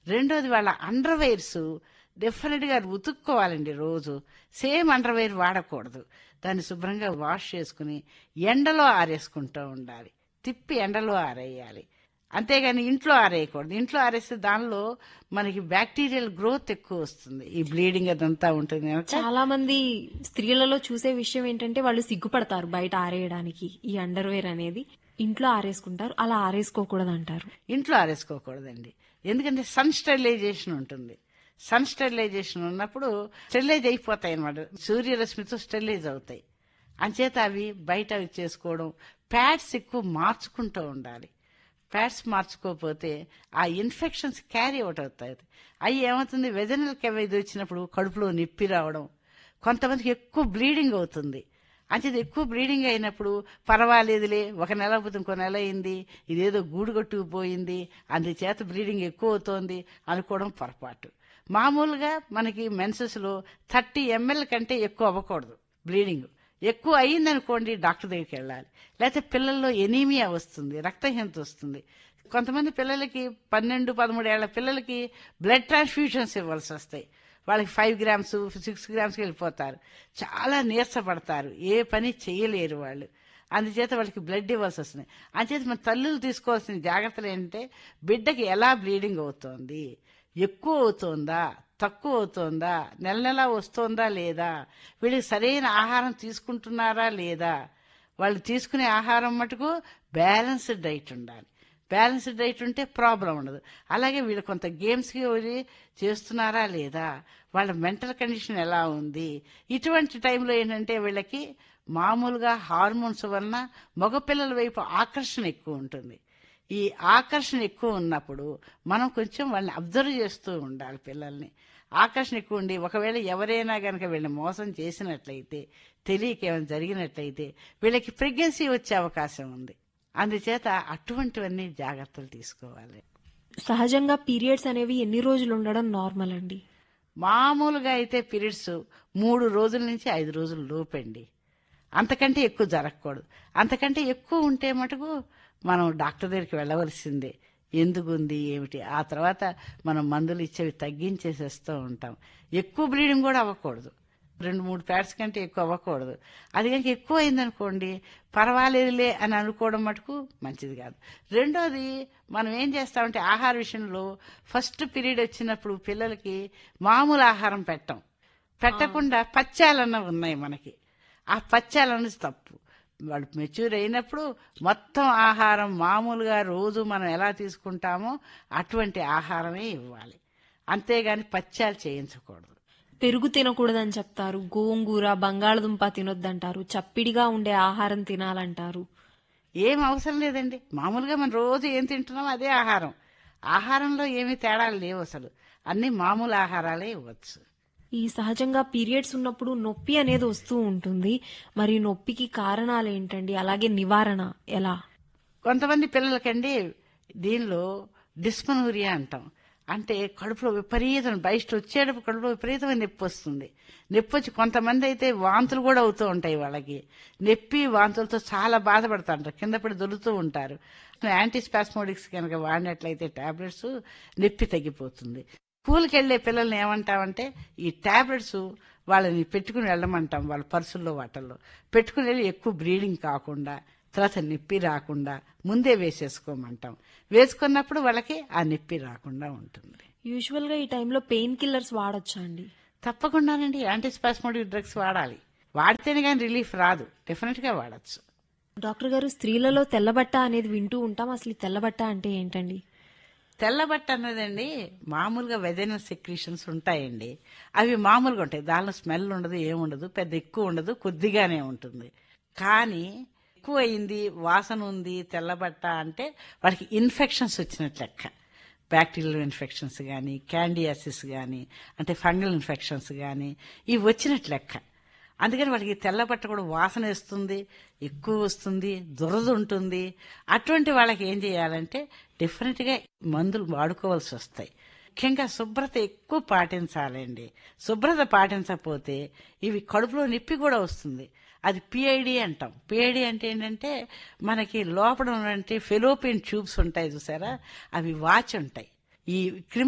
రెండోది వాళ్ళ అండర్వేర్స్ డెఫినెట్గా ఉతుక్కోవాలండి రోజు సేమ్ అండర్వేర్ వాడకూడదు దాన్ని శుభ్రంగా వాష్ చేసుకుని ఎండలో ఆరేసుకుంటూ ఉండాలి తిప్పి ఎండలో ఆరేయాలి అంతేగాని ఇంట్లో ఆరేయకూడదు ఇంట్లో ఆరేస్తే దానిలో మనకి బ్యాక్టీరియల్ గ్రోత్ ఎక్కువ వస్తుంది ఈ బ్లీడింగ్ అదంతా ఉంటుంది కనుక చాలా మంది స్త్రీలలో చూసే విషయం ఏంటంటే వాళ్ళు సిగ్గుపడతారు బయట ఆరేయడానికి ఈ అండర్వేర్ అనేది ఇంట్లో ఆరేసుకుంటారు అలా ఆరేసుకోకూడదు అంటారు ఇంట్లో ఆరేసుకోకూడదండి ఎందుకంటే సన్ స్టెరిలైజేషన్ ఉంటుంది సన్ స్టెరిలైజేషన్ ఉన్నప్పుడు స్టెరిలైజ్ అయిపోతాయి అనమాట సూర్యరశ్మితో స్టెరిలైజ్ అవుతాయి అంచేత అవి బయట అవి చేసుకోవడం ప్యాడ్స్ ఎక్కువ మార్చుకుంటూ ఉండాలి ప్యాడ్స్ మార్చుకోకపోతే ఆ ఇన్ఫెక్షన్స్ క్యారీ అవుట్ అవుతాయి అవి ఏమవుతుంది వెజనల్ కెవైజ్ వచ్చినప్పుడు కడుపులో నొప్పి రావడం కొంతమందికి ఎక్కువ బ్లీడింగ్ అవుతుంది అంచేది ఎక్కువ బ్లీడింగ్ అయినప్పుడు పర్వాలేదులే ఒక నెల పోతే ఇంకో నెల అయింది ఇదేదో గూడు కొట్టుకుపోయింది అందుచేత బ్లీడింగ్ ఎక్కువ అవుతోంది అనుకోవడం పొరపాటు మామూలుగా మనకి మెన్సెస్లో థర్టీ ఎంఎల్ కంటే ఎక్కువ అవ్వకూడదు బ్లీడింగ్ ఎక్కువ అయ్యిందనుకోండి డాక్టర్ దగ్గరికి వెళ్ళాలి లేకపోతే పిల్లల్లో ఎనీమియా వస్తుంది రక్తహీనత వస్తుంది కొంతమంది పిల్లలకి పన్నెండు పదమూడు ఏళ్ల పిల్లలకి బ్లడ్ ట్రాన్స్ఫ్యూషన్స్ ఇవ్వాల్సి వస్తాయి వాళ్ళకి ఫైవ్ గ్రామ్స్ సిక్స్ గ్రామ్స్కి వెళ్ళిపోతారు చాలా నీరసపడతారు ఏ పని చేయలేరు వాళ్ళు అందుచేత వాళ్ళకి బ్లడ్ ఇవ్వాల్సి వస్తుంది అందుచేత మన తల్లులు తీసుకోవాల్సిన జాగ్రత్తలు ఏంటంటే బిడ్డకి ఎలా బ్లీడింగ్ అవుతోంది ఎక్కువ అవుతోందా తక్కువ అవుతోందా నెల నెల వస్తోందా లేదా వీళ్ళకి సరైన ఆహారం తీసుకుంటున్నారా లేదా వాళ్ళు తీసుకునే ఆహారం మటుకు బ్యాలెన్స్డ్ డైట్ ఉండాలి బ్యాలెన్స్డ్ డైట్ ఉంటే ప్రాబ్లం ఉండదు అలాగే వీళ్ళు కొంత గేమ్స్కి వెళ్ళి చేస్తున్నారా లేదా వాళ్ళ మెంటల్ కండిషన్ ఎలా ఉంది ఇటువంటి టైంలో ఏంటంటే వీళ్ళకి మామూలుగా హార్మోన్స్ వలన మగపిల్లల వైపు ఆకర్షణ ఎక్కువ ఉంటుంది ఈ ఆకర్షణ ఎక్కువ ఉన్నప్పుడు మనం కొంచెం వాళ్ళని అబ్జర్వ్ చేస్తూ ఉండాలి పిల్లల్ని ఆకర్షణ ఎక్కువ ఉండి ఒకవేళ ఎవరైనా కనుక వీళ్ళని మోసం చేసినట్లయితే తెలియక ఏమైనా జరిగినట్లయితే వీళ్ళకి ప్రెగ్నెన్సీ వచ్చే అవకాశం ఉంది అందుచేత అటువంటివన్నీ జాగ్రత్తలు తీసుకోవాలి సహజంగా పీరియడ్స్ అనేవి ఎన్ని రోజులు ఉండడం నార్మల్ అండి మామూలుగా అయితే పీరియడ్స్ మూడు రోజుల నుంచి ఐదు రోజుల లోపండి అంతకంటే ఎక్కువ జరగకూడదు అంతకంటే ఎక్కువ ఉంటే మటుకు మనం డాక్టర్ దగ్గరికి వెళ్ళవలసిందే ఎందుకుంది ఏమిటి ఆ తర్వాత మనం మందులు ఇచ్చేవి తగ్గించేసేస్తూ ఉంటాం ఎక్కువ బ్లీడింగ్ కూడా అవ్వకూడదు రెండు మూడు ప్యాడ్స్ కంటే ఎక్కువ అవ్వకూడదు అది కనుక ఎక్కువ అయిందనుకోండి పర్వాలేదులే అని అనుకోవడం మటుకు మంచిది కాదు రెండోది మనం ఏం చేస్తామంటే ఆహార విషయంలో ఫస్ట్ పీరియడ్ వచ్చినప్పుడు పిల్లలకి మామూలు ఆహారం పెట్టం పెట్టకుండా పచ్చాలన్న ఉన్నాయి మనకి ఆ పచ్చాలన్నది తప్పు వాళ్ళు మెచ్యూర్ అయినప్పుడు మొత్తం ఆహారం మామూలుగా రోజు మనం ఎలా తీసుకుంటామో అటువంటి ఆహారమే ఇవ్వాలి అంతేగాని పచ్చాలు చేయించకూడదు పెరుగు తినకూడదని చెప్తారు గోంగూర బంగాళదుంప తినొద్దంటారు చప్పిడిగా ఉండే ఆహారం తినాలంటారు ఏం అవసరం లేదండి మామూలుగా మనం రోజు ఏం తింటున్నాం అదే ఆహారం ఆహారంలో ఏమీ తేడాలు లేవు అసలు అన్ని మామూలు ఆహారాలే ఇవ్వచ్చు ఈ సహజంగా పీరియడ్స్ ఉన్నప్పుడు నొప్పి అనేది వస్తూ ఉంటుంది మరి నొప్పికి కారణాలు ఏంటండి అలాగే నివారణ ఎలా కొంతమంది పిల్లలకండి దీనిలో డిస్మనూరియా అంటాం అంటే కడుపులో విపరీతం బయట వచ్చేటప్పుడు కడుపులో విపరీతమైన నొప్పి వస్తుంది నొప్పి వచ్చి కొంతమంది అయితే వాంతులు కూడా అవుతూ ఉంటాయి వాళ్ళకి నొప్పి వాంతులతో చాలా బాధపడుతుంటారు కింద పడి దొరుకుతూ ఉంటారు యాంటీ స్పాస్మోడిక్స్ కనుక వాడినట్లయితే టాబ్లెట్స్ నొప్పి తగ్గిపోతుంది స్కూల్కి వెళ్ళే పిల్లల్ని ఏమంటామంటే ఈ టాబ్లెట్స్ వాళ్ళని పెట్టుకుని వెళ్ళమంటాం వాళ్ళ పర్సుల్లో వాటల్లో పెట్టుకుని వెళ్ళి ఎక్కువ బ్లీడింగ్ కాకుండా తర్వాత నొప్పి రాకుండా ముందే వేసేసుకోమంటాం వేసుకున్నప్పుడు వాళ్ళకి ఆ నొప్పి రాకుండా ఉంటుంది యూజువల్ గా ఈ టైంలో పెయిన్ కిల్లర్స్ వాడొచ్చా అండి తప్పకుండానండి యాంటీస్పాస్మోటిక్ డ్రగ్స్ వాడాలి వాడితేనే కానీ రిలీఫ్ రాదు డెఫినెట్ గా వాడచ్చు డాక్టర్ గారు స్త్రీలలో తెల్లబట్ట అనేది వింటూ ఉంటాం అసలు ఈ తెల్లబట్ట అంటే ఏంటండి తెల్లబట్ట అన్నదండి మామూలుగా వెజైనల్ సెక్రీషన్స్ ఉంటాయండి అవి మామూలుగా ఉంటాయి దానిలో స్మెల్ ఉండదు ఏముండదు పెద్ద ఎక్కువ ఉండదు కొద్దిగానే ఉంటుంది కానీ ఎక్కువ అయింది వాసన ఉంది తెల్లబట్ట అంటే వాడికి ఇన్ఫెక్షన్స్ వచ్చినట్టు లెక్క బ్యాక్టీరియల్ ఇన్ఫెక్షన్స్ కానీ క్యాండియాసిస్ కానీ అంటే ఫంగల్ ఇన్ఫెక్షన్స్ కానీ ఇవి వచ్చినట్టు లెక్క అందుకని వాళ్ళకి తెల్లబట్ట కూడా వాసన వేస్తుంది ఎక్కువ వస్తుంది దురద ఉంటుంది అటువంటి వాళ్ళకి ఏం చేయాలంటే డెఫినెట్గా మందులు వాడుకోవాల్సి వస్తాయి ముఖ్యంగా శుభ్రత ఎక్కువ పాటించాలండి శుభ్రత పాటించకపోతే ఇవి కడుపులో నొప్పి కూడా వస్తుంది అది పిఐడి అంటాం పిఐడి అంటే ఏంటంటే మనకి లోపల ఉన్నటువంటి ఫెలోపియన్ ట్యూబ్స్ ఉంటాయి చూసారా అవి వాచి ఉంటాయి ఈ